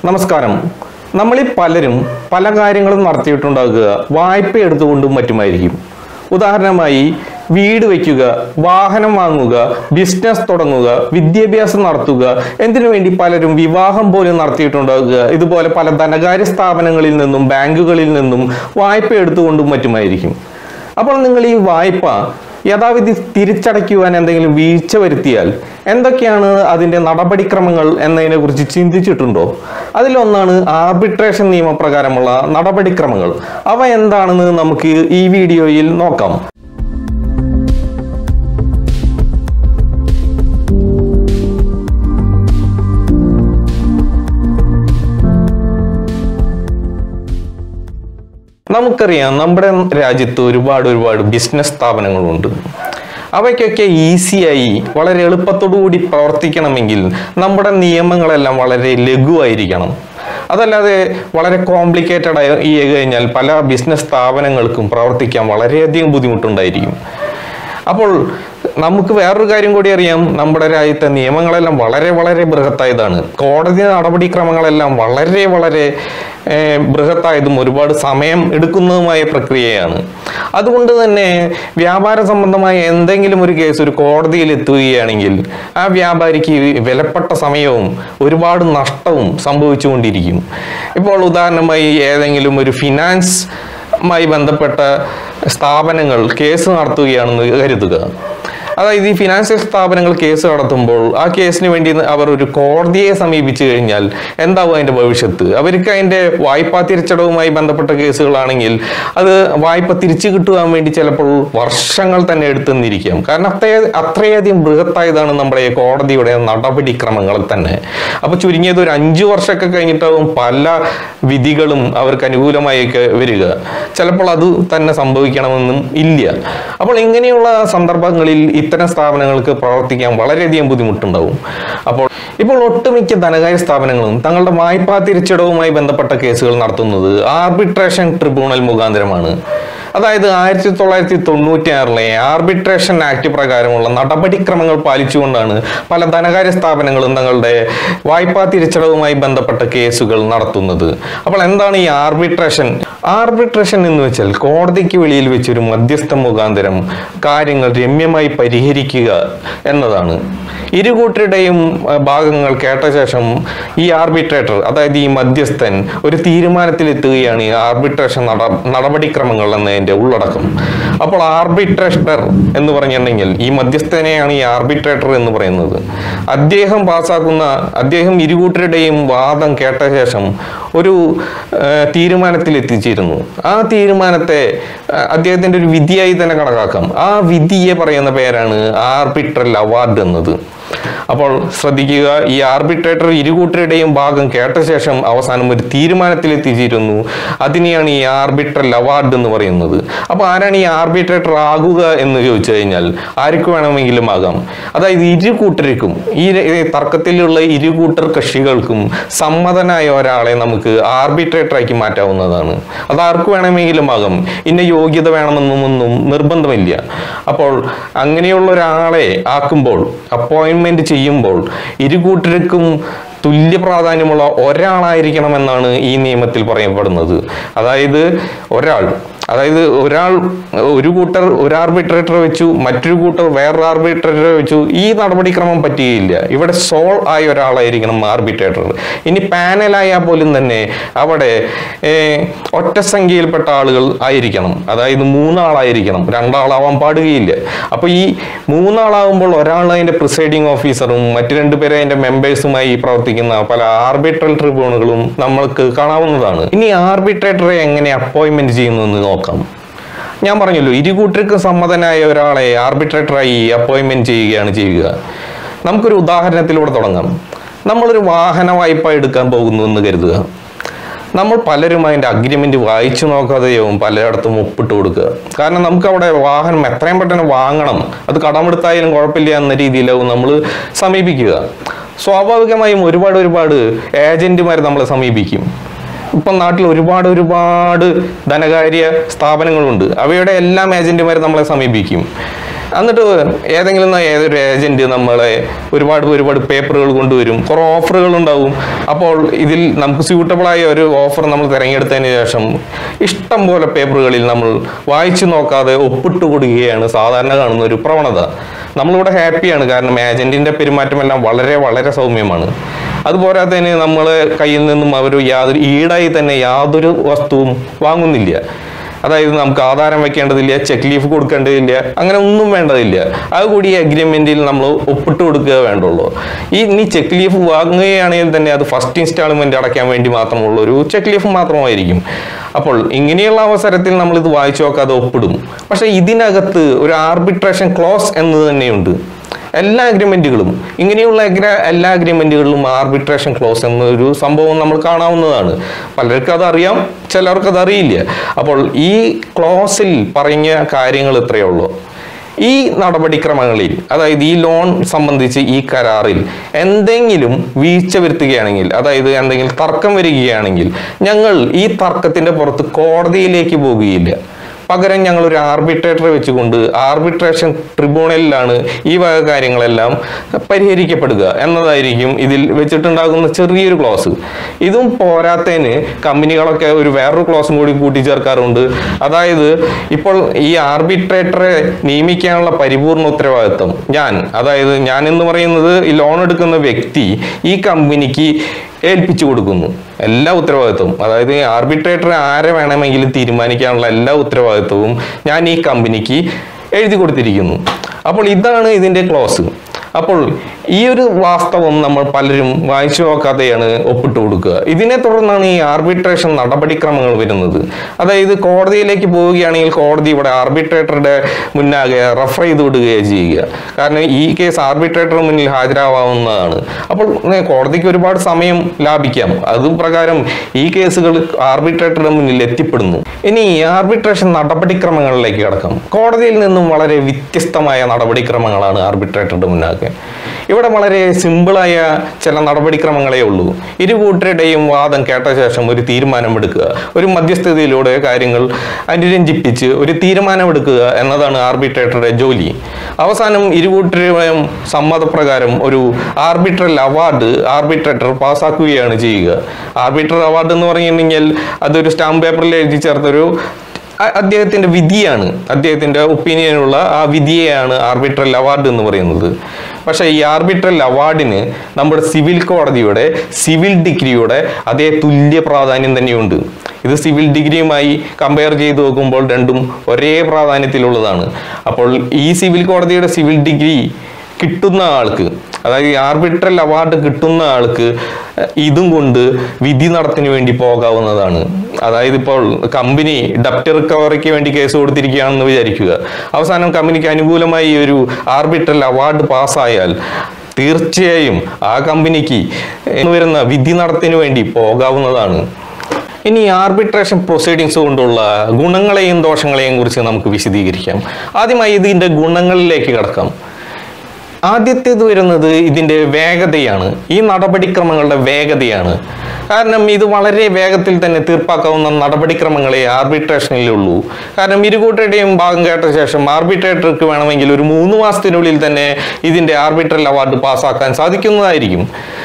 നമസ്കാരം നമ്മളിൽ പലരും പല കാര്യങ്ങളും നടത്തിയിട്ടുണ്ടാകുക വായ്പ എടുത്തുകൊണ്ടും മറ്റുമായിരിക്കും ഉദാഹരണമായി വീട് വയ്ക്കുക വാഹനം വാങ്ങുക ബിസിനസ് തുടങ്ങുക വിദ്യാഭ്യാസം നടത്തുക എന്തിനു വേണ്ടി പലരും വിവാഹം പോലും നടത്തിയിട്ടുണ്ടാകുക ഇതുപോലെ പല ധനകാര്യ സ്ഥാപനങ്ങളിൽ നിന്നും ബാങ്കുകളിൽ നിന്നും വായ്പ എടുത്തുകൊണ്ടും മറ്റുമായിരിക്കും അപ്പോൾ നിങ്ങൾ ഈ വായ്പ യഥാവിധി തിരിച്ചടയ്ക്കുവാൻ എന്തെങ്കിലും വീഴ്ച വരുത്തിയാൽ എന്തൊക്കെയാണ് അതിൻ്റെ നടപടിക്രമങ്ങൾ എന്നതിനെ കുറിച്ച് ചിന്തിച്ചിട്ടുണ്ടോ അതിലൊന്നാണ് ആർബിട്രേഷൻ നിയമപ്രകാരമുള്ള നടപടിക്രമങ്ങൾ അവ എന്താണെന്ന് നമുക്ക് ഈ വീഡിയോയിൽ നോക്കാം നമുക്കറിയാം നമ്മുടെ രാജ്യത്ത് ഒരുപാട് ഒരുപാട് ബിസിനസ് സ്ഥാപനങ്ങളുണ്ട് അവയ്ക്കൊക്കെ ഈസിയായി വളരെ എളുപ്പത്തോടു കൂടി പ്രവർത്തിക്കണമെങ്കിൽ നമ്മുടെ നിയമങ്ങളെല്ലാം വളരെ ലഘുവായിരിക്കണം അതല്ലാതെ വളരെ കോംപ്ലിക്കേറ്റഡ് ആയി കഴിഞ്ഞാൽ പല ബിസിനസ് സ്ഥാപനങ്ങൾക്കും പ്രവർത്തിക്കാൻ വളരെയധികം ബുദ്ധിമുട്ടുണ്ടായിരിക്കും അപ്പോൾ നമുക്ക് വേറൊരു കാര്യം കൂടി അറിയാം നമ്മുടെ രാജ്യത്തെ നിയമങ്ങളെല്ലാം വളരെ വളരെ ബൃഹത്തായതാണ് കോടതി നടപടിക്രമങ്ങളെല്ലാം വളരെ വളരെ ഏർ, ബൃഹത്തായതും ഒരുപാട് സമയം എടുക്കുന്നതുമായ പ്രക്രിയയാണ് അതുകൊണ്ട് തന്നെ വ്യാപാര സംബന്ധമായ എന്തെങ്കിലും ഒരു കേസ് ഒരു കോടതിയിൽ എത്തുകയാണെങ്കിൽ ആ വ്യാപാരിക്ക് വിലപ്പെട്ട സമയവും ഒരുപാട് നഷ്ടവും സംഭവിച്ചുകൊണ്ടിരിക്കും ഇപ്പോൾ ഉദാഹരണമായി ഏതെങ്കിലും ഒരു ഫിനാൻസ് മായി ബന്ധപ്പെട്ട സ്ഥാപനങ്ങൾ കേസ് നടത്തുകയാണെന്ന് കരുതുക അതായത് ഈ ഫിനാൻഷ്യൽ സ്ഥാപനങ്ങൾ കേസ് നടത്തുമ്പോൾ ആ കേസിന് വേണ്ടി അവർ ഒരു കോടതിയെ സമീപിച്ചു കഴിഞ്ഞാൽ എന്താവും അതിന്റെ ഭവിഷ്യത്ത് അവർക്ക് അതിന്റെ വായ്പാ തിരിച്ചടവുമായി ബന്ധപ്പെട്ട കേസുകളാണെങ്കിൽ അത് വായ്പ തിരിച്ചു കിട്ടുവാൻ വേണ്ടി ചിലപ്പോൾ വർഷങ്ങൾ തന്നെ എടുത്തെന്നിരിക്കാം കാരണം അത്ര അത്രയധികം ബൃഹത്തായതാണ് നമ്മുടെ ഈ കോടതിയുടെ നടപടിക്രമങ്ങൾ തന്നെ അപ്പൊ ചുരുങ്ങിയത് ഒരു അഞ്ചു വർഷമൊക്കെ കഴിഞ്ഞിട്ടാവും പല വിധികളും അവർക്ക് അനുകൂലമായൊക്കെ വരിക ചിലപ്പോൾ അത് തന്നെ സംഭവിക്കണമെന്നും ഇല്ല അപ്പോൾ ഇങ്ങനെയുള്ള സന്ദർഭങ്ങളിൽ ഇത്തരം സ്ഥാപനങ്ങൾക്ക് പ്രവർത്തിക്കാൻ വളരെയധികം ബുദ്ധിമുട്ടുണ്ടാവും അപ്പോൾ ഇപ്പോൾ ഒട്ടുമിക്ക ധനകാര്യ സ്ഥാപനങ്ങളും തങ്ങളുടെ വായ്പാ തിരിച്ചടവുമായി ബന്ധപ്പെട്ട കേസുകൾ നടത്തുന്നത് ആർബിട്രേഷൻ ട്രിബ്യൂണൽ മുഖാന്തരമാണ് അതായത് ആയിരത്തി തൊള്ളായിരത്തി തൊണ്ണൂറ്റി ആറിലെ ആർബിട്രേഷൻ ആക്ട് പ്രകാരമുള്ള നടപടിക്രമങ്ങൾ പാലിച്ചുകൊണ്ടാണ് പല ധനകാര്യ സ്ഥാപനങ്ങളും തങ്ങളുടെ വായ്പാ തിരിച്ചടവുമായി ബന്ധപ്പെട്ട കേസുകൾ നടത്തുന്നത് അപ്പോൾ എന്താണ് ഈ ആർബിട്രേഷൻ ആർബിട്രേഷൻ എന്ന് വെച്ചാൽ കോടതിക്ക് വെളിയിൽ വെച്ചൊരു മധ്യസ്ഥ മുഖാന്തരം കാര്യങ്ങൾ രമ്യമായി പരിഹരിക്കുക എന്നതാണ് ഇരു കൂട്ടരുടെയും അഹ്, ഭാഗങ്ങൾ കേട്ട ശേഷം ഈ ആർബിട്രേറ്റർ അതായത് ഈ മധ്യസ്ഥൻ ഒരു തീരുമാനത്തിലെത്തുകയാണ് ഈ ആർബിട്രേഷൻ നട നടപടിക്രമങ്ങൾ എന്നതിന്റെ ഉള്ളടക്കം അപ്പോൾ ആർബിട്രേറ്റർ എന്ന് പറഞ്ഞിട്ടുണ്ടെങ്കിൽ ഈ മധ്യസ്ഥനെയാണ് ഈ ആർബിട്രേറ്റർ എന്ന് പറയുന്നത് അദ്ദേഹം പാസ്സാക്കുന്ന അദ്ദേഹം ഇരു കൂട്ടരുടെയും വാദം കേട്ട ശേഷം ഒരു ഏഹ്, തീരുമാനത്തിൽ എത്തിച്ചിരുന്നു ആ തീരുമാനത്തെ അഹ്, അദ്ദേഹത്തിന്റെ ഒരു വിധിയായി തന്നെ കണക്കാക്കാം ആ വിധിയെ പറയുന്ന പേരാണ് ആർബിട്രൽ അവാർഡ് എന്നത് അപ്പോൾ ശ്രദ്ധിക്കുക ഈ ആർബിട്രേറ്റർ ഇരുകൂട്ടരുടെയും ഭാഗം കേട്ട ശേഷം അവസാനം ഒരു തീരുമാനത്തിൽ എത്തിച്ചിരുന്നു അതിനെയാണ് ഈ ആർബിട്രൽ അവാർഡ് എന്ന് പറയുന്നത് അപ്പോൾ ആരാണ് ഈ ആർബിട്രേറ്റർ ആകുക എന്ന് ചോദിച്ചു കഴിഞ്ഞാൽ ആർക്ക് വേണമെങ്കിലും ആകാം അതായത് ഇരു കൂട്ടർക്കും ഈ ര- ഈ തർക്കത്തിലുള്ള ഇരു കൂട്ടർ കക്ഷികൾക്കും സമ്മതനായ ഒരാളെ നമുക്ക് ആർബിട്രേറ്ററാക്കി മാറ്റാവുന്നതാണ് അത് ആർക്ക് വേണമെങ്കിലും ആകാം ഇന്ന യോഗ്യത വേണമെന്നൊന്നും നിർബന്ധമില്ല അപ്പോൾ അങ്ങനെയുള്ള ഒരാളെ ആക്കുമ്പോൾ അപ്പോയിൻമെന്റ് ചെയ്യുമ്പോൾ ഇരു കൂട്ടർക്കും തുല്യ പ്രാധാന്യമുള്ള ഒരാളായിരിക്കണമെന്നാണ് ഈ നിയമത്തിൽ പറയപ്പെടുന്നത് അതായത് ഒരാൾ അതായത് ഒരാൾ ഒരു കൂട്ടർ ഒരു ആർബിട്രേറ്റർ വെച്ചു മറ്റൊരു കൂട്ടർ വേറൊരു ആർബിട്രേറ്റർ വെച്ചു ഈ നടപടിക്രമം പറ്റുകയില്ല ഇവിടെ സോൾ ആയ ഒരാളായിരിക്കണം ആർബിട്രേറ്റർ ഇനി പാനലായാൽ പോലും തന്നെ അവിടെ ഏർ, ഒറ്റ സംഖ്യയിൽപ്പെട്ട ആളുകൾ ആയിരിക്കണം അതായത് മൂന്നാളായിരിക്കണം രണ്ടാളാവാൻ പാടുകയില്ല അപ്പൊ ഈ മൂന്നാളാവുമ്പോൾ ഒരാൾ അതിന്റെ പ്രിസൈഡിംഗ് ഓഫീസറും മറ്റു രണ്ടുപേരെ അതിന്റെ മെമ്പേഴ്സുമായി പ്രവർത്തിക്കുന്ന പല ആർബിട്രൽ ട്രിബ്യൂണലുകളും നമ്മൾക്ക് കാണാവുന്നതാണ് ഇനി ആർബിട്രേറ്ററെ എങ്ങനെ അപ്പോയിന്റ്മെന്റ് ചെയ്യുന്നു എന്ന് നോക്കാം ഞാൻ പറഞ്ഞല്ലോ ഇരു കൂട്ടർക്ക് സമ്മതനായ ഒരാളെ ആർബിട്രേറ്ററായി അപ്പോയിന്റ്മെന്റ് ചെയ്യുകയാണ് ചെയ്യുക നമുക്കൊരു ഉദാഹരണത്തിലൂടെ തുടങ്ങാം നമ്മളൊരു വാഹന വായ്പ എടുക്കാൻ പോകുന്നു എന്ന് കരുതുക നമ്മൾ പലരും അതിൻ്റെ അഗ്രിമെന്റ് വായിച്ചു നോക്കാതെയാവും പലയിടത്തും ഒപ്പിട്ട് കൊടുക്കുക കാരണം നമുക്ക് അവിടെ വാഹനം എത്രയും പെട്ടെന്ന് വാങ്ങണം അത് കടമെടുത്തായാലും കുഴപ്പമില്ല എന്ന രീതിയിലാവും നമ്മൾ സമീപിക്കുക സ്വാഭാവികമായും ഒരുപാട് ഒരുപാട് ഏജന്റുമാർ നമ്മളെ സമീപിക്കും ഇപ്പം നാട്ടിൽ ഒരുപാട് ഒരുപാട് ധനകാര്യ സ്ഥാപനങ്ങളുണ്ട് അവയുടെ എല്ലാം ഏജന്റുമാർ നമ്മളെ സമീപിക്കും എന്നിട്ട് ഏതെങ്കിലും ന- ഏതൊരു ഏജന്റ് നമ്മളെ ഒരുപാട് ഒരുപാട് പേപ്പറുകൾ കൊണ്ടുവരും കുറേ ഓഫറുകൾ ഉണ്ടാവും അപ്പോൾ ഇതിൽ നമുക്ക് സ്യൂട്ടബിൾ ആയ ഒരു ഓഫർ നമ്മൾ തിരഞ്ഞെടുത്തതിന് ശേഷം ഇഷ്ടം പോലെ പേപ്പറുകളിൽ നമ്മൾ വായിച്ചു നോക്കാതെ ഒപ്പിട്ട് കൊടുക്കുകയാണ് സാധാരണ കാണുന്ന ഒരു പ്രവണത നമ്മളിവിടെ ഹാപ്പിയാണ് കാരണം ഏജന്റിന്റെ പെരുമാറ്റമെല്ലാം വളരെ വളരെ സൗമ്യമാണ് അതുപോരാത്തതിന് നമ്മളെ കയ്യിൽ നിന്നും അവർ യാതൊരു ഈടായി തന്നെ യാതൊരു വസ്തുവും വാങ്ങുന്നില്ല അതായത് നമുക്ക് ആധാരം വെക്കേണ്ടതില്ല ചെക്ക് ലീഫ് കൊടുക്കേണ്ടതില്ല അങ്ങനെ ഒന്നും വേണ്ടതില്ല അത് കൂടി ഈ അഗ്രിമെന്റിൽ നമ്മൾ ഒപ്പിട്ട് കൊടുക്കുക വേണ്ടുള്ളൂ ഈ ഇനി ചെക്ക് ലീഫ് വാങ്ങുകയാണെങ്കിൽ തന്നെ അത് ഫസ്റ്റ് ഇൻസ്റ്റാൾമെന്റ് അടയ്ക്കാൻ വേണ്ടി മാത്രമുള്ള ഒരു ചെക്ക് ലീഫ് മാത്രമായിരിക്കും അപ്പോൾ ഇങ്ങനെയുള്ള അവസരത്തിൽ നമ്മൾ ഇത് വായിച്ചു നോക്കാതെ ഒപ്പിടും പക്ഷെ ഇതിനകത്ത് ഒരു ആർബിട്രേഷൻ ക്ലോസ് എന്നത് തന്നെയുണ്ട് എല്ലാ അഗ്രിമെന്റുകളും ഇങ്ങനെയുള്ള അഗ്ര- എല്ലാ അഗ്രിമെന്റുകളിലും ആർബിട്രേഷൻ ക്ലോസ് എന്നൊരു സംഭവം നമ്മൾ കാണാവുന്നതാണ് പലർക്കും അതറിയാം ചിലർക്ക് അത് അറിയില്ല അപ്പോൾ ഈ ക്ലോസിൽ പറഞ്ഞ കാര്യങ്ങൾ ഇത്രയേ ഉള്ളൂ ഈ നടപടിക്രമങ്ങളിൽ അതായത് ഈ ലോൺ സംബന്ധിച്ച് ഈ കരാറിൽ എന്തെങ്കിലും വീഴ്ച വരുത്തുകയാണെങ്കിൽ അതായത് എന്തെങ്കിലും തർക്കം വരികയാണെങ്കിൽ ഞങ്ങൾ ഈ തർക്കത്തിന്റെ പുറത്ത് കോടതിയിലേക്ക് പോകുകയില്ല പകരം ഞങ്ങൾ ഒരു ആർബിട്രേറ്ററെ വെച്ചുകൊണ്ട് ആർബിട്രേഷൻ ട്രിബ്യൂണലിലാണ് ഈ വക കാര്യങ്ങളെല്ലാം പരിഹരിക്കപ്പെടുക എന്നതായിരിക്കും ഇതിൽ വെച്ചിട്ടുണ്ടാകുന്ന ചെറിയൊരു ക്ലോസ് ഇതും പോരാത്തതിന് കമ്പനികളൊക്കെ ഒരു വേറൊരു ക്ലോസും കൂടി കൂട്ടിച്ചേർക്കാറുണ്ട് അതായത് ഇപ്പോൾ ഈ ആർബിട്രേറ്ററെ നിയമിക്കാനുള്ള പരിപൂർണ ഉത്തരവാദിത്വം ഞാൻ അതായത് ഞാൻ എന്ന് പറയുന്നത് ഈ ലോൺ എടുക്കുന്ന വ്യക്തി ഈ കമ്പനിക്ക് ഏൽപ്പിച്ചു കൊടുക്കുന്നു എല്ലാ ഉത്തരവാദിത്വവും അതായത് ആർബിട്രേറ്റർ ആരെ വേണമെങ്കിലും തീരുമാനിക്കാനുള്ള എല്ലാ ഉത്തരവാദിത്വവും ഞാൻ ഈ കമ്പനിക്ക് എഴുതി കൊടുത്തിരിക്കുന്നു അപ്പോൾ ഇതാണ് ഇതിന്റെ ക്ലോസ് അപ്പോൾ ഈ ഒരു വാസ്തവം നമ്മൾ പലരും വായിച്ചു നോക്കാതെയാണ് ഒപ്പിട്ട് കൊടുക്കുക ഇതിനെ തുടർന്നാണ് ഈ ആർബിട്രേഷൻ നടപടിക്രമങ്ങൾ വരുന്നത് അതായത് കോടതിയിലേക്ക് പോവുകയാണെങ്കിൽ കോടതി ഇവിടെ ആർബിട്രേറ്ററുടെ മുന്നാകെ റഫർ ചെയ്ത് വിടുകയാണ് ചെയ്യുക കാരണം ഈ കേസ് ആർബിട്രേറ്റർ മുന്നിൽ ഹാജരാവാവുന്നതാണ് അപ്പോൾ ഏ, കോടതിക്ക് ഒരുപാട് സമയം ലാഭിക്കാം അത് പ്രകാരം ഈ കേസുകൾ ആർബിട്രേറ്ററുടെ മുന്നിൽ എത്തിപ്പെടുന്നു ഇനി ആർബിട്രേഷൻ നടപടിക്രമങ്ങളിലേക്ക് കടക്കാം കോടതിയിൽ നിന്നും വളരെ വ്യത്യസ്തമായ നടപടിക്രമങ്ങളാണ് ആർബിട്രേറ്ററുടെ മുന്നാകെ ഇവിടെ വളരെ സിമ്പിളായ ചില നടപടിക്രമങ്ങളേ ഉള്ളൂ ഇരു കൂട്ടരുടെയും വാദം കേട്ട ശേഷം ഒരു തീരുമാനമെടുക്കുക ഒരു മധ്യസ്ഥതയിലൂടെ കാര്യങ്ങൾ അനുരഞ്ജിപ്പിച്ച് ഒരു തീരുമാനമെടുക്കുക എന്നതാണ് ആർബിട്രേറ്ററുടെ ജോലി അവസാനം ഇരു കൂട്ടരുടെയും സമ്മതപ്രകാരം ഒരു ആർബിട്രൽ അവാർഡ് ആർബിട്രേറ്റർ പാസ്സാക്കുകയാണ് ചെയ്യുക ആർബിട്രൽ അവാർഡ് എന്ന് പറഞ്ഞിട്ടുണ്ടെങ്കിൽ അതൊരു സ്റ്റാമ്പ് പേപ്പറിൽ എഴുതി ചേർത്തൊരു അ- അദ്ദേഹത്തിന്റെ വിധിയാണ് അദ്ദേഹത്തിന്റെ ഒപ്പീനിയനുള്ള ആ വിധിയെയാണ് ആർബിട്രൽ അവാർഡ് എന്ന് പറയുന്നത് പക്ഷേ ഈ ആർബിട്രൽ അവാർഡിന് നമ്മുടെ സിവിൽ കോടതിയുടെ സിവിൽ ഡിഗ്രിയുടെ അതേ തുല്യ പ്രാധാന്യം തന്നെയുണ്ട് ഇത് സിവിൽ ഡിഗ്രിയുമായി കമ്പയർ ചെയ്ത് നോക്കുമ്പോൾ രണ്ടും ഒരേ പ്രാധാന്യത്തിലുള്ളതാണ് അപ്പോൾ ഈ സിവിൽ കോടതിയുടെ സിവിൽ ഡിഗ്രി കിട്ടുന്ന ആൾക്ക് അതായത് ഈ ആർബിട്രൽ അവാർഡ് കിട്ടുന്ന ആൾക്ക് ഇതും കൊണ്ട് വിധി നടത്തിന് വേണ്ടി പോകാവുന്നതാണ് അതായത് ഇപ്പോൾ കമ്പനി ഡെപ്റ്റ് റിക്കവറിക്ക് വേണ്ടി കേസ് കൊടുത്തിരിക്കുകയാണെന്ന് വിചാരിക്കുക അവസാനം കമ്പനിക്ക് അനുകൂലമായി ഒരു ആർബിട്രൽ അവാർഡ് പാസ്സായാൽ തീർച്ചയായും ആ കമ്പനിക്ക് വരുന്ന വിധി നടത്തിന് വേണ്ടി പോകാവുന്നതാണ് ഇനി ആർബിട്രേഷൻ പ്രൊസീഡിങ്സ് കൊണ്ടുള്ള ഗുണങ്ങളെയും ദോഷങ്ങളെയും കുറിച്ച് നമുക്ക് വിശദീകരിക്കാം ആദ്യമായി ഇതിന്റെ ഗുണങ്ങളിലേക്ക് കടക്കാം ആദ്യത്തേത് വരുന്നത് ഇതിന്റെ വേഗതയാണ് ഈ നടപടിക്രമങ്ങളുടെ വേഗതയാണ് കാരണം ഇത് വളരെ വേഗത്തിൽ തന്നെ തീർപ്പാക്കാവുന്ന നടപടിക്രമങ്ങളെ ആർബിട്രേഷനിലുള്ളൂ കാരണം ഇരുകൂട്ടരുടെയും ഭാഗം കേട്ട ശേഷം ആർബിട്രേറ്റർക്ക് വേണമെങ്കിൽ ഒരു മൂന്ന് മാസത്തിനുള്ളിൽ തന്നെ ഇതിന്റെ ആർബിട്രൽ അവാർഡ് പാസ്സാക്കാൻ സാധിക്കുന്നതായിരിക്കും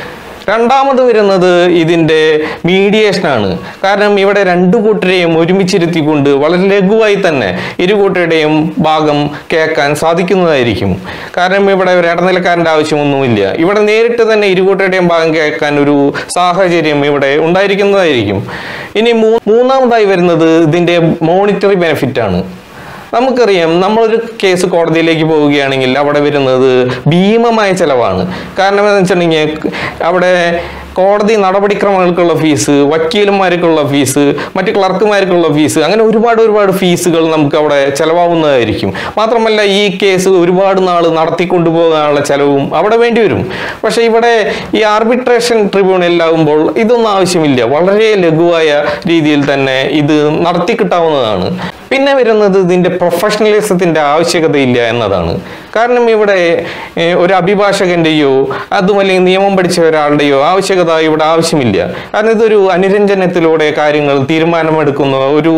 രണ്ടാമത് വരുന്നത് ഇതിന്റെ മീഡിയേഷനാണ് കാരണം ഇവിടെ രണ്ടു കൂട്ടരെയും ഒരുമിച്ചിരുത്തിക്കൊണ്ട് വളരെ ലഘുവായി തന്നെ ഇരു കൂട്ടരുടെയും ഭാഗം കേൾക്കാൻ സാധിക്കുന്നതായിരിക്കും കാരണം ഇവിടെ ഒരു ഇടനിലക്കാരന്റെ ആവശ്യമൊന്നുമില്ല ഇവിടെ നേരിട്ട് തന്നെ ഇരു കൂട്ടരുടെയും ഭാഗം കേൾക്കാൻ ഒരു സാഹചര്യം ഇവിടെ ഉണ്ടായിരിക്കുന്നതായിരിക്കും ഇനി മൂ- മൂന്നാമതായി വരുന്നത് ഇതിന്റെ മോണിറ്ററി ബെനിഫിറ്റ് ആണ് നമുക്കറിയാം നമ്മളൊരു കേസ് കോടതിയിലേക്ക് പോവുകയാണെങ്കിൽ അവിടെ വരുന്നത് ഭീമമായ ചെലവാണ് കാരണം എന്താണെന്ന് വെച്ചിട്ടുണ്ടെങ്കിൽ അവിടെ കോടതി നടപടിക്രമങ്ങൾക്കുള്ള ഫീസ് വക്കീലന്മാർക്കുള്ള ഫീസ് മറ്റ് ക്ലർക്കുമാർക്കുള്ള ഫീസ് അങ്ങനെ ഒരുപാട് ഒരുപാട് ഫീസുകൾ നമുക്ക് അവിടെ ചെലവാകുന്നതായിരിക്കും മാത്രമല്ല ഈ കേസ് ഒരുപാട് നാൾ നടത്തിക്കൊണ്ടുപോകാനുള്ള ചെലവും അവിടെ വേണ്ടി വരും പക്ഷെ ഇവിടെ ഈ ആർബിട്രേഷൻ ട്രിബ്യൂണലിലാകുമ്പോൾ ഇതൊന്നും ആവശ്യമില്ല വളരെ ലഘുവായ രീതിയിൽ തന്നെ ഇത് നടത്തി കിട്ടാവുന്നതാണ് പിന്നെ വരുന്നത് ഇതിന്റെ പ്രൊഫഷണലിസത്തിന്റെ ആവശ്യകതയില്ല എന്നതാണ് കാരണം ഇവിടെ ഏഹ്, ഒരു അഭിഭാഷകന്റെയോ അതുമല്ലെങ്കിൽ നിയമം പഠിച്ച ഒരാളുടെയോ ആവശ്യകത ഇവിടെ ആവശ്യമില്ല കാരണം ഇതൊരു അനുരഞ്ജനത്തിലൂടെ കാര്യങ്ങൾ തീരുമാനമെടുക്കുന്ന ഒരു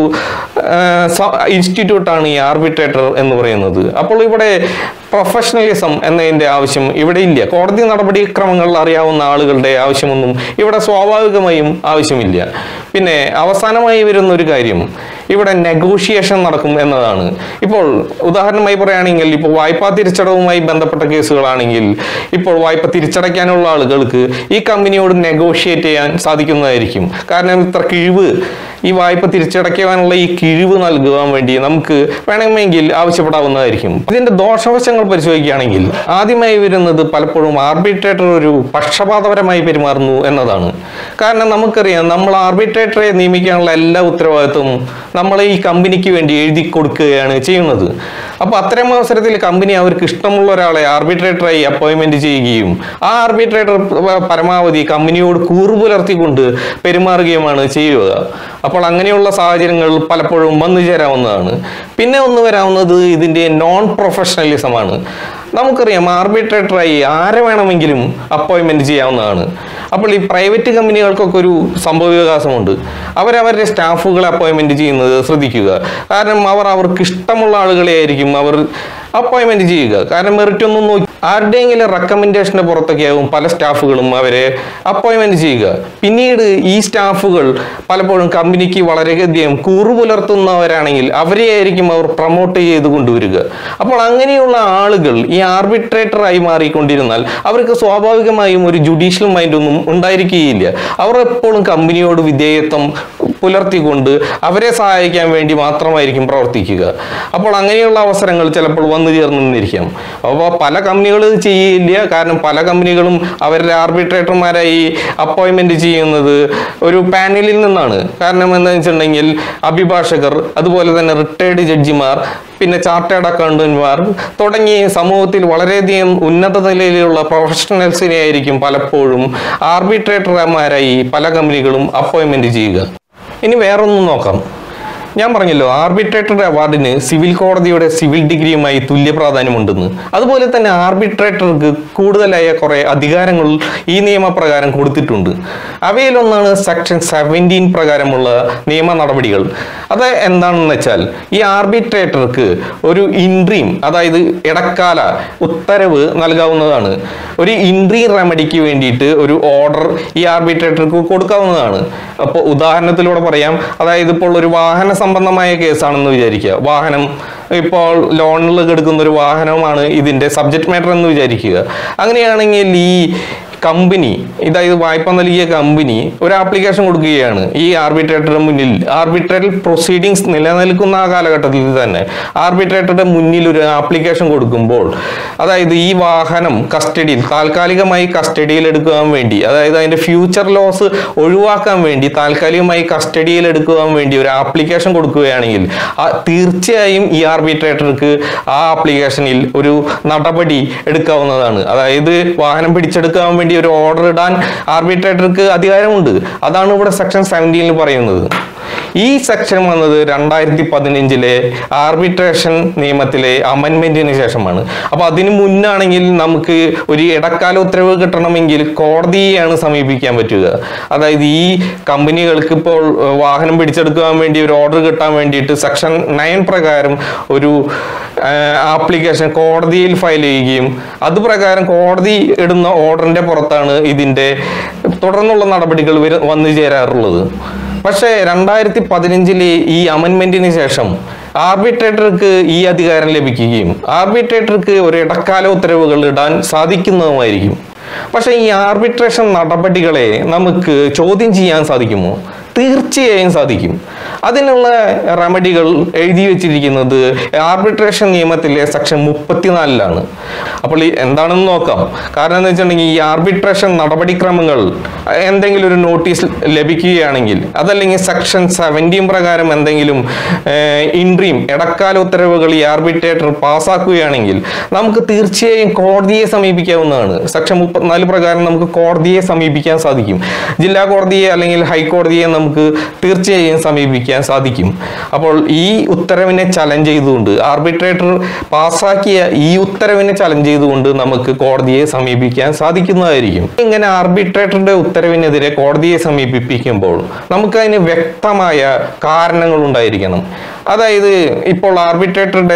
ഇൻസ്റ്റിറ്റ്യൂട്ടാണ് ഈ ആർബിട്രേറ്റർ എന്ന് പറയുന്നത് അപ്പോൾ ഇവിടെ പ്രൊഫഷണലിസം എന്നതിന്റെ ആവശ്യം ഇവിടെ ഇല്ല കോടതി നടപടിക്രമങ്ങൾ അറിയാവുന്ന ആളുകളുടെ ആവശ്യമൊന്നും ഇവിടെ സ്വാഭാവികമായും ആവശ്യമില്ല പിന്നെ അവസാനമായി വരുന്ന ഒരു കാര്യം ഇവിടെ നെഗോഷിയേഷൻ നടക്കും എന്നതാണ് ഇപ്പോൾ ഉദാഹരണമായി പറയുകയാണെങ്കിൽ ഇപ്പോൾ വായ്പാ തിരിച്ചടവുമായി ബന്ധപ്പെട്ട കേസുകളാണെങ്കിൽ ഇപ്പോൾ വായ്പ തിരിച്ചടയ്ക്കാനുള്ള ആളുകൾക്ക് ഈ കമ്പനിയോട് നെഗോഷിയേറ്റ് ചെയ്യാൻ സാധിക്കുന്നതായിരിക്കും കാരണം ഇത്ര കിഴിവ് ഈ വായ്പ തിരിച്ചടയ്ക്കുവാനുള്ള ഈ കിഴിവ് നൽകുവാൻ വേണ്ടി നമുക്ക് വേണമെങ്കിൽ ആവശ്യപ്പെടാവുന്നതായിരിക്കും ഇതിന്റെ ദോഷവശങ്ങൾ പരിശോധിക്കുകയാണെങ്കിൽ ആദ്യമായി വരുന്നത് പലപ്പോഴും ആർബിട്രേറ്റർ ഒരു പക്ഷപാതപരമായി പെരുമാറുന്നു എന്നതാണ് കാരണം നമുക്കറിയാം നമ്മൾ ആർബിട്രേറ്ററെ നിയമിക്കാനുള്ള എല്ലാ ഉത്തരവാദിത്വവും നമ്മൾ ഈ കമ്പനിക്ക് വേണ്ടി എഴുതി കൊടുക്കുകയാണ് ചെയ്യുന്നത് അപ്പോൾ അത്തരം അവസരത്തിൽ കമ്പനി അവർക്ക് ഇഷ്ടമുള്ള ഒരാളെ ആർബിട്രേറ്ററായി അപ്പോയിന്റ്മെന്റ് ചെയ്യുകയും ആ ആർബിട്രേറ്റർ പരമാവധി കമ്പനിയോട് കൂറു പുലർത്തിക്കൊണ്ട് പെരുമാറുകയുമാണ് ചെയ്യുക അപ്പോൾ അങ്ങനെയുള്ള സാഹചര്യങ്ങൾ പലപ്പോഴും വന്നു ചേരാവുന്നതാണ് പിന്നെ ഒന്ന് വരാവുന്നത് ഇതിന്റെ നോൺ പ്രൊഫഷണലിസമാണ് നമുക്കറിയാം ആർബിട്രേറ്ററായി ആരെ വേണമെങ്കിലും അപ്പോയിന്റ്മെന്റ് ചെയ്യാവുന്നതാണ് അപ്പോൾ ഈ പ്രൈവറ്റ് കമ്പനികൾക്കൊക്കെ ഒരു സംഭവ വികാസമുണ്ട് അവരവരുടെ സ്റ്റാഫുകളെ അപ്പോയിന്റ്മെന്റ് ചെയ്യുന്നത് ശ്രദ്ധിക്കുക കാരണം അവർ അവർക്ക് ഇഷ്ടമുള്ള ആളുകളെ ആയിരിക്കും അവർ അപ്പോയിന്റ്മെന്റ് ചെയ്യുക കാരണം മെറിറ്റ് ഒന്നും നോക്കി ആരുടെയെങ്കിലും റെക്കമെൻഡേഷന്റെ പുറത്തൊക്കെ ആവും പല സ്റ്റാഫുകളും അവരെ അപ്പോയിന്റ്മെന്റ് ചെയ്യുക പിന്നീട് ഈ സ്റ്റാഫുകൾ പലപ്പോഴും കമ്പനിക്ക് വളരെയധികം കൂറു പുലർത്തുന്നവരാണെങ്കിൽ അവരെ ആയിരിക്കും അവർ പ്രൊമോട്ട് ചെയ്ത് കൊണ്ടുവരിക അപ്പോൾ അങ്ങനെയുള്ള ആളുകൾ ഈ ആർബിട്രേറ്ററായി മാറിക്കൊണ്ടിരുന്നാൽ അവർക്ക് സ്വാഭാവികമായും ഒരു ജുഡീഷ്യൽ മൈൻഡ് ഒന്നും ഉണ്ടായിരിക്കുകയില്ല അവർ എപ്പോഴും കമ്പനിയോട് വിധേയത്വം പുലർത്തിക്കൊണ്ട് അവരെ സഹായിക്കാൻ വേണ്ടി മാത്രമായിരിക്കും പ്രവർത്തിക്കുക അപ്പോൾ അങ്ങനെയുള്ള അവസരങ്ങൾ ചിലപ്പോൾ വന്നു ചേർന്ന് നിന്നിരിക്കാം അപ്പോൾ പല കമ്പനികൾ ഇത് ചെയ്യില്ല കാരണം പല കമ്പനികളും അവരുടെ ആർബിട്രേറ്റർമാരായി അപ്പോയിന്റ്മെന്റ് ചെയ്യുന്നത് ഒരു പാനലിൽ നിന്നാണ് കാരണം എന്താണെന്ന് വെച്ചിട്ടുണ്ടെങ്കിൽ അഭിഭാഷകർ അതുപോലെ തന്നെ റിട്ടയർഡ് ജഡ്ജിമാർ പിന്നെ ചാർട്ടേഡ് അക്കൗണ്ടന്റ്മാർ തുടങ്ങി സമൂഹത്തിൽ വളരെയധികം ഉന്നത നിലയിലുള്ള പ്രൊഫഷണൽസിനെ ആയിരിക്കും പലപ്പോഴും ആർബിട്രേറ്റർമാരായി പല കമ്പനികളും അപ്പോയിന്റ്മെന്റ് ചെയ്യുക ഇനി വേറൊന്നും നോക്കാം ഞാൻ പറഞ്ഞല്ലോ ആർബിട്രേറ്ററുടെ അവാർഡിന് സിവിൽ കോടതിയുടെ സിവിൽ ഡിഗ്രിയുമായി തുല്യ പ്രാധാന്യമുണ്ടെന്ന് അതുപോലെ തന്നെ ആർബിട്രേറ്റർക്ക് കൂടുതലായ കുറെ അധികാരങ്ങൾ ഈ നിയമപ്രകാരം കൊടുത്തിട്ടുണ്ട് അവയിലൊന്നാണ് സെക്ഷൻ സെവൻറ്റീൻ പ്രകാരമുള്ള നിയമ നടപടികൾ അത് എന്താണെന്ന് വെച്ചാൽ ഈ ആർബിട്രേറ്റർക്ക് ഒരു ഇൻട്രീം അതായത് ഇടക്കാല ഉത്തരവ് നൽകാവുന്നതാണ് ഒരു ഇൻട്രീം റെമഡിക്ക് വേണ്ടിയിട്ട് ഒരു ഓർഡർ ഈ ആർബിട്രേറ്റർക്ക് കൊടുക്കാവുന്നതാണ് അപ്പോൾ ഉദാഹരണത്തിലൂടെ പറയാം അതായത് ഇപ്പോൾ ഒരു വാഹന സംബന്ധമായ കേസാണെന്ന് വിചാരിക്കുക വാഹനം ഇപ്പോൾ ലോണിൽ എടുക്കുന്ന ഒരു വാഹനമാണ് ഇതിന്റെ സബ്ജക്ട് മാറ്റർ എന്ന് വിചാരിക്കുക അങ്ങനെയാണെങ്കിൽ ഈ കമ്പനി ഇതായത് വായ്പ നൽകിയ കമ്പനി ഒരു ആപ്ലിക്കേഷൻ കൊടുക്കുകയാണ് ഈ ആർബിട്രേറ്ററുടെ മുന്നിൽ ആർബിട്രേറ്റൽ പ്രൊസീഡിങ്സ് നിലനിൽക്കുന്ന ആ കാലഘട്ടത്തിൽ തന്നെ ആർബിട്രേറ്ററുടെ മുന്നിൽ ഒരു ആപ്ലിക്കേഷൻ കൊടുക്കുമ്പോൾ അതായത് ഈ വാഹനം കസ്റ്റഡിയിൽ താൽക്കാലികമായി കസ്റ്റഡിയിൽ എടുക്കുവാൻ വേണ്ടി അതായത് അതിന്റെ ഫ്യൂച്ചർ ലോസ് ഒഴിവാക്കാൻ വേണ്ടി താൽക്കാലികമായി കസ്റ്റഡിയിൽ എടുക്കുവാൻ വേണ്ടി ഒരു ആപ്ലിക്കേഷൻ കൊടുക്കുകയാണെങ്കിൽ ആ തീർച്ചയായും ഈ ആർബിട്രേറ്റർക്ക് ആ ആപ്ലിക്കേഷനിൽ ഒരു നടപടി എടുക്കാവുന്നതാണ് അതായത് വാഹനം പിടിച്ചെടുക്കാൻ വേണ്ടി ഒരു ഓർഡർ ഇടാൻ ആർബിട്രേറ്റർക്ക് അധികാരമുണ്ട് അതാണ് ഇവിടെ സെക്ഷൻ സെവൻറ്റീനിൽ പറയുന്നത് ഈ സെക്ഷൻ വന്നത് രണ്ടായിരത്തി പതിനഞ്ചിലെ ആർബിട്രേഷൻ നിയമത്തിലെ അമെൻമെന്റിന് ശേഷമാണ് അപ്പൊ അതിനു മുന്നാണെങ്കിൽ നമുക്ക് ഒരു ഇടക്കാല ഉത്തരവ് കിട്ടണമെങ്കിൽ കോടതിയെയാണ് സമീപിക്കാൻ പറ്റുക അതായത് ഈ കമ്പനികൾക്ക് ഇപ്പോൾ ഏഹ്, വാഹനം പിടിച്ചെടുക്കാൻ വേണ്ടി ഒരു ഓർഡർ കിട്ടാൻ വേണ്ടിയിട്ട് സെക്ഷൻ നയൻ പ്രകാരം ഒരു ആപ്ലിക്കേഷൻ കോടതിയിൽ ഫയൽ ചെയ്യുകയും അത് പ്രകാരം കോടതി ഇടുന്ന ഓർഡറിന്റെ പുറത്താണ് ഇതിന്റെ തുടർന്നുള്ള നടപടികൾ വര- വന്നു ചേരാറുള്ളത് പക്ഷേ രണ്ടായിരത്തി പതിനഞ്ചിലെ ഈ അമെൻമെന്റിന് ശേഷം ആർബിട്രേറ്റർക്ക് ഈ അധികാരം ലഭിക്കുകയും ആർബിട്രേറ്റർക്ക് ഒരു ഇടക്കാല ഉത്തരവുകൾ ഇടാൻ സാധിക്കുന്നതുമായിരിക്കും പക്ഷേ ഈ ആർബിട്രേഷൻ നടപടികളെ നമുക്ക് ചോദ്യം ചെയ്യാൻ സാധിക്കുമോ തീർച്ചയായും സാധിക്കും അതിനുള്ള റെമഡികൾ എഴുതി വെച്ചിരിക്കുന്നത് ആർബിട്രേഷൻ നിയമത്തിലെ സെക്ഷൻ മുപ്പത്തിനാലിലാണ് അപ്പോൾ ഈ എന്താണെന്ന് നോക്കാം കാരണം എന്ന് വെച്ചിട്ടുണ്ടെങ്കിൽ ഈ ആർബിട്രേഷൻ നടപടിക്രമങ്ങൾ എന്തെങ്കിലും ഒരു നോട്ടീസ് ലഭിക്കുകയാണെങ്കിൽ അതല്ലെങ്കിൽ സെക്ഷൻ സെവൻറ്റീൻ പ്രകാരം എന്തെങ്കിലും ഇൻട്രീം ഇടക്കാല ഉത്തരവുകൾ ഈ ആർബിട്രേറ്റർ പാസ്സാക്കുകയാണെങ്കിൽ നമുക്ക് തീർച്ചയായും കോടതിയെ സമീപിക്കാവുന്നതാണ് സെക്ഷൻ മുപ്പത്തിനാല് പ്രകാരം നമുക്ക് കോടതിയെ സമീപിക്കാൻ സാധിക്കും ജില്ലാ കോടതിയെ അല്ലെങ്കിൽ ഹൈക്കോടതിയെ നമുക്ക് തീർച്ചയായും സമീപിക്കാം സമീപിക്കാൻ സാധിക്കും അപ്പോൾ ഈ ഉത്തരവിനെ ചലഞ്ച് ചെയ്തുകൊണ്ട് ആർബിട്രേറ്റർ പാസാക്കിയ ഈ ഉത്തരവിനെ ചലഞ്ച് ചെയ്തുകൊണ്ട് നമുക്ക് കോടതിയെ സമീപിക്കാൻ സാധിക്കുന്നതായിരിക്കും ഇങ്ങനെ ആർബിട്രേറ്ററുടെ ഉത്തരവിനെതിരെ കോടതിയെ സമീപിപ്പിക്കുമ്പോൾ നമുക്കതിന് വ്യക്തമായ കാരണങ്ങൾ ഉണ്ടായിരിക്കണം അതായത് ഇപ്പോൾ ആർബിട്രേറ്ററുടെ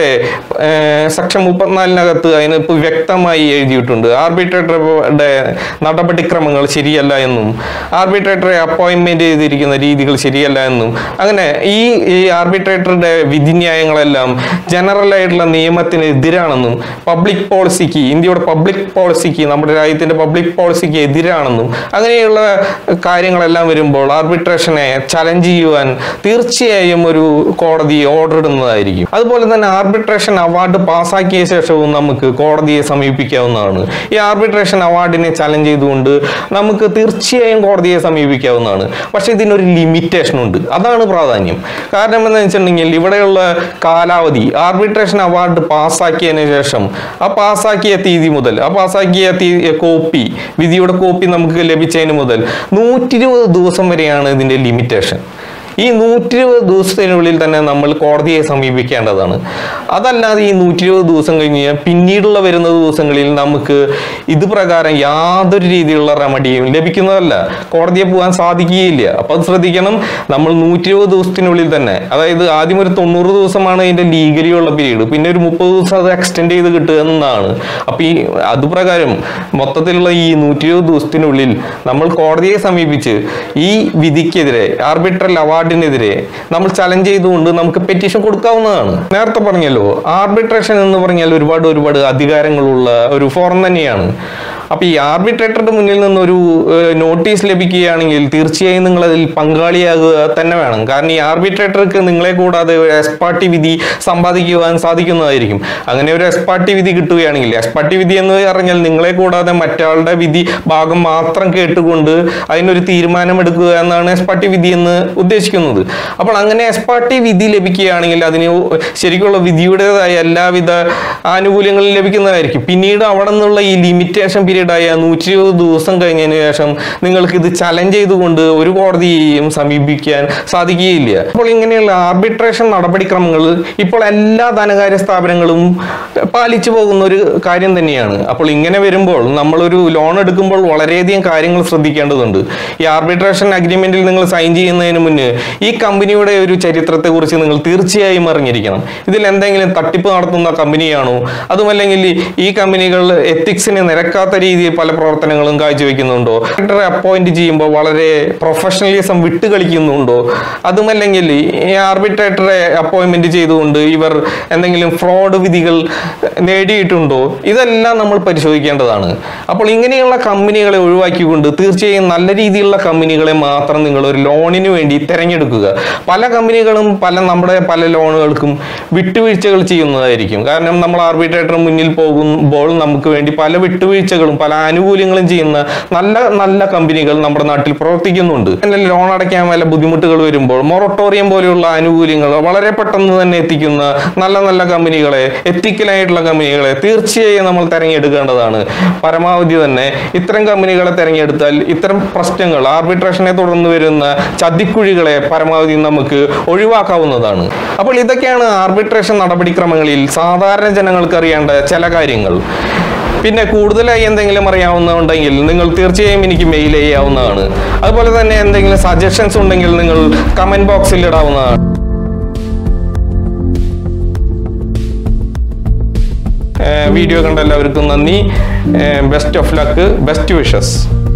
സെക്ഷൻ മുപ്പത്തിനാലിനകത്ത് അതിന് ഇപ്പോൾ വ്യക്തമായി എഴുതിയിട്ടുണ്ട് ആർബിട്രേറ്ററുടെ നടപടിക്രമങ്ങൾ ശരിയല്ല എന്നും ആർബിട്രേറ്ററെ അപ്പോയിൻമെന്റ് ചെയ്തിരിക്കുന്ന രീതികൾ ശരിയല്ല എന്നും അങ്ങനെ ഈ ഈ ആർബിട്രേറ്ററുടെ വിധിന്യായങ്ങളെല്ലാം ജനറൽ ആയിട്ടുള്ള നിയമത്തിന് എതിരാണെന്നും പബ്ലിക് പോളിസിക്ക് ഇന്ത്യയുടെ പബ്ലിക് പോളിസിക്ക് നമ്മുടെ രാജ്യത്തിന്റെ പബ്ലിക് പോളിസിക്ക് എതിരാണെന്നും അങ്ങനെയുള്ള കാര്യങ്ങളെല്ലാം വരുമ്പോൾ ആർബിട്രേഷനെ ചലഞ്ച് ചെയ്യുവാൻ തീർച്ചയായും ഒരു കോടതി ഓർഡർ ഇടുന്നതായിരിക്കും അതുപോലെ തന്നെ ആർബിട്രേഷൻ അവാർഡ് പാസ്സാക്കിയ ശേഷവും നമുക്ക് കോടതിയെ സമീപിക്കാവുന്നതാണ് ഈ ആർബിട്രേഷൻ അവാർഡിനെ ചലഞ്ച് ചെയ്തുകൊണ്ട് നമുക്ക് തീർച്ചയായും കോടതിയെ സമീപിക്കാവുന്നതാണ് പക്ഷെ ഇതിനൊരു ലിമിറ്റേഷൻ ഉണ്ട് അതാണ് പ്രാധാന്യം കാരണം എന്ന് വെച്ചിട്ടുണ്ടെങ്കിൽ ഇവിടെയുള്ള കാലാവധി ആർബിട്രേഷൻ അവാർഡ് പാസ്സാക്കിയതിനു ശേഷം ആ പാസ്സാക്കിയ തീയതി മുതൽ ആ പാസ്സാക്കിയ തീ- കോപ്പി വിധിയുടെ കോപ്പി നമുക്ക് ലഭിച്ചതിന് മുതൽ നൂറ്റി ഇരുപത് ദിവസം വരെയാണ് ഇതിന്റെ ലിമിറ്റേഷൻ ഈ നൂറ്റി ഇരുപത് ദിവസത്തിനുള്ളിൽ തന്നെ നമ്മൾ കോടതിയെ സമീപിക്കേണ്ടതാണ് അതല്ലാതെ ഈ നൂറ്റി ഇരുപത് ദിവസം കഴിഞ്ഞ് കഴിഞ്ഞാൽ പിന്നീടുള്ള വരുന്ന ദിവസങ്ങളിൽ നമുക്ക് ഇത് പ്രകാരം യാതൊരു രീതിയിലുള്ള റെമഡിയും ലഭിക്കുന്നതല്ല കോടതിയെ പോകാൻ സാധിക്കുകയില്ല അപ്പൊ അത് ശ്രദ്ധിക്കണം നമ്മൾ നൂറ്റി ഇരുപത് ദിവസത്തിനുള്ളിൽ തന്നെ അതായത് ആദ്യം ഒരു തൊണ്ണൂറ് ദിവസമാണ് അതിന്റെ ലീഗലി ഉള്ള പീരീഡ് പിന്നെ ഒരു മുപ്പത് ദിവസം അത് എക്സ്റ്റെൻഡ് ചെയ്ത് കിട്ടുക എന്നതാണ് അപ്പൊ ഈ അതുപ്രകാരം മൊത്തത്തിലുള്ള ഈ നൂറ്റി ഇരുപത് ദിവസത്തിനുള്ളിൽ നമ്മൾ കോടതിയെ സമീപിച്ച് ഈ വിധിക്കെതിരെ ആർബിട്രൽ അവാർഡിനെതിരെ നമ്മൾ ചലഞ്ച് ചെയ്തുകൊണ്ട് നമുക്ക് പെറ്റീഷൻ കൊടുക്കാവുന്നതാണ് നേരത്തെ പറഞ്ഞല്ലോ ആർബിട്രേഷൻ എന്ന് പറഞ്ഞാൽ ഒരുപാട് ഒരുപാട് അധികാരങ്ങളുള്ള ഒരു ഫോറം തന്നെയാണ് അപ്പൊ ഈ ആർബിട്രേറ്ററുടെ മുന്നിൽ നിന്ന് ഒരു നോട്ടീസ് ലഭിക്കുകയാണെങ്കിൽ തീർച്ചയായും നിങ്ങൾ അതിൽ പങ്കാളിയാകുക തന്നെ വേണം കാരണം ഈ ആർബിട്രേറ്റർക്ക് നിങ്ങളെ കൂടാതെ ഒരു എസ്പാർട്ടി വിധി സമ്പാദിക്കുവാൻ സാധിക്കുന്നതായിരിക്കും അങ്ങനെ ഒരു എസ്പാർട്ടി വിധി കിട്ടുകയാണെങ്കിൽ എസ്പാർട്ടി വിധി എന്ന് പറഞ്ഞാൽ നിങ്ങളെ കൂടാതെ മറ്റാളുടെ വിധി ഭാഗം മാത്രം കേട്ടുകൊണ്ട് അതിനൊരു തീരുമാനമെടുക്കുക എന്നാണ് എസ്പാർട്ടി വിധി എന്ന് ഉദ്ദേശിക്കുന്നത് അപ്പോൾ അങ്ങനെ എസ്പാർട്ടി വിധി ലഭിക്കുകയാണെങ്കിൽ അതിന് ശരിക്കുള്ള വിധിയുടേതായ എല്ലാവിധ ആനുകൂല്യങ്ങളും ലഭിക്കുന്നതായിരിക്കും പിന്നീട് അവിടെ നിന്നുള്ള ഈ ലിമിറ്റേഷൻ പീരീഡായ നൂറ്റി ഇരുപത് ദിവസം കഴിഞ്ഞതിന് ശേഷം നിങ്ങൾക്ക് ഇത് ചലഞ്ച് ചെയ്തുകൊണ്ട് ഒരു കോടതിയെയും സമീപിക്കാൻ സാധിക്കുകയില്ല അപ്പോൾ ഇങ്ങനെയുള്ള ആർബിട്രേഷൻ നടപടിക്രമങ്ങൾ ഇപ്പോൾ എല്ലാ ധനകാര്യ സ്ഥാപനങ്ങളും പാലിച്ചു പോകുന്ന ഒരു കാര്യം തന്നെയാണ് അപ്പോൾ ഇങ്ങനെ വരുമ്പോൾ നമ്മളൊരു ലോൺ എടുക്കുമ്പോൾ വളരെയധികം കാര്യങ്ങൾ ശ്രദ്ധിക്കേണ്ടതുണ്ട് ഈ ആർബിട്രേഷൻ അഗ്രിമെന്റിൽ നിങ്ങൾ സൈൻ ചെയ്യുന്നതിന് മുന്നേ ഈ കമ്പനിയുടെ ഒരു ചരിത്രത്തെ കുറിച്ച് നിങ്ങൾ തീർച്ചയായും അറിഞ്ഞിരിക്കണം ഇതിൽ എന്തെങ്കിലും തട്ടിപ്പ് നടത്തുന്ന കമ്പനിയാണോ അതുമല്ലെങ്കിൽ ഈ കമ്പനികൾ എത്തിക്സിന് നിരക്കാത്ത രീതിയിൽ പല പ്രവർത്തനങ്ങളും കാഴ്ചവെക്കുന്നുണ്ടോ ഡയറക്ടറെ അപ്പോയിന്റ് ചെയ്യുമ്പോൾ വളരെ പ്രൊഫഷണലിസം വിട്ട് കളിക്കുന്നുണ്ടോ അതുമല്ലെങ്കിൽ ഈ ആർബിട്രേറ്ററെ അപ്പോയിന്റ്മെന്റ് ചെയ്തുകൊണ്ട് ഇവർ എന്തെങ്കിലും ഫ്രോഡ് വിധികൾ നേടിയിട്ടുണ്ടോ ഇതെല്ലാം നമ്മൾ പരിശോധിക്കേണ്ടതാണ് അപ്പോൾ ഇങ്ങനെയുള്ള കമ്പനികളെ ഒഴിവാക്കിക്കൊണ്ട് തീർച്ചയായും നല്ല രീതിയിലുള്ള കമ്പനികളെ മാത്രം നിങ്ങൾ ഒരു ലോണിന് വേണ്ടി തിരഞ്ഞെടുക്കുക പല കമ്പനികളും പല നമ്മുടെ പല ലോണുകൾക്കും വിട്ടുവീഴ്ചകൾ ചെയ്യുന്നതായിരിക്കും കാരണം നമ്മൾ ആർബിട്രേറ്റർ മുന്നിൽ പോകുമ്പോൾ നമുക്ക് വേണ്ടി പല വിട്ടുവീഴ്ചകളും പല ആനുകൂല്യങ്ങളും ചെയ്യുന്ന നല്ല നല്ല കമ്പനികൾ നമ്മുടെ നാട്ടിൽ പ്രവർത്തിക്കുന്നുണ്ട് എന്നാൽ ലോൺ അടയ്ക്കാൻ വല്ല ബുദ്ധിമുട്ടുകൾ വരുമ്പോൾ മൊറട്ടോറിയം പോലെയുള്ള ആനുകൂല്യങ്ങൾ വളരെ പെട്ടെന്ന് തന്നെ എത്തിക്കുന്ന നല്ല നല്ല കമ്പനികളെ എത്തിക്കലായിട്ടുള്ള കമ്പനികളെ തീർച്ചയായും നമ്മൾ തിരഞ്ഞെടുക്കേണ്ടതാണ് പരമാവധി തന്നെ ഇത്തരം കമ്പനികളെ തിരഞ്ഞെടുത്താൽ ഇത്തരം പ്രശ്നങ്ങൾ ആർബിട്രേഷനെ തുടർന്ന് വരുന്ന ചതിക്കുഴികളെ പരമാവധി നമുക്ക് ഒഴിവാക്കാവുന്നതാണ് അപ്പോൾ ഇതൊക്കെയാണ് ആർബിട്രേഷൻ നടപടിക്രമങ്ങളിൽ സാധാരണ ജനങ്ങൾക്ക് അറിയേണ്ട ചില കാര്യങ്ങൾ പിന്നെ കൂടുതലായി എന്തെങ്കിലും അറിയാവുന്നതുണ്ടെങ്കിൽ നിങ്ങൾ തീർച്ചയായും എനിക്ക് മെയിൽ ചെയ്യാവുന്നതാണ് അതുപോലെ തന്നെ എന്തെങ്കിലും സജഷൻസ് ഉണ്ടെങ്കിൽ നിങ്ങൾ കമന്റ് ബോക്സിൽ ഇടാവുന്നതാണ് വീഡിയോ കണ്ട എല്ലാവർക്കും നന്ദി best of luck best wishes